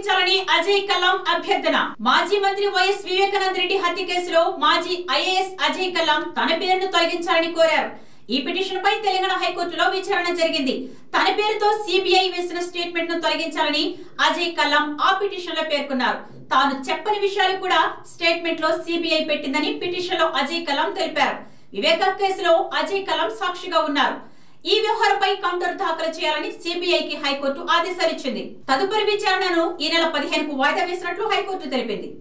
తొలగించాలని అజయ్ కల్లాం అభ్యర్థన మాజీ మంత్రి వైఎస్ వివేకానంద రెడ్డి హత్య కేసులో మాజీ ఐఏఎస్ అజయ్ కల్లాం తన పేరును తొలగించాలని కోరారు ఈ పిటిషన్ పై తెలంగాణ హైకోర్టులో విచారణ జరిగింది తన పేరుతో సిబిఐ వేసిన స్టేట్మెంట్ ను తొలగించాలని అజయ్ కల్లాం ఆ పిటిషన్ లో పేర్కొన్నారు తాను చెప్పని విషయాలు కూడా స్టేట్మెంట్ లో సిబిఐ పెట్టిందని పిటిషన్ లో అజయ్ కలాం తెలిపారు వివేకా కేసులో అజయ్ కలాం సాక్షిగా ఉన్నారు ఈ వ్యవహారంపై కౌంటర్ దాఖలు చేయాలని సిబిఐకి హైకోర్టు ఆదేశాలిచ్చింది తదుపరి విచారణను ఈ నెల పదిహేనుకు వాయిదా వేసినట్లు హైకోర్టు తెలిపింది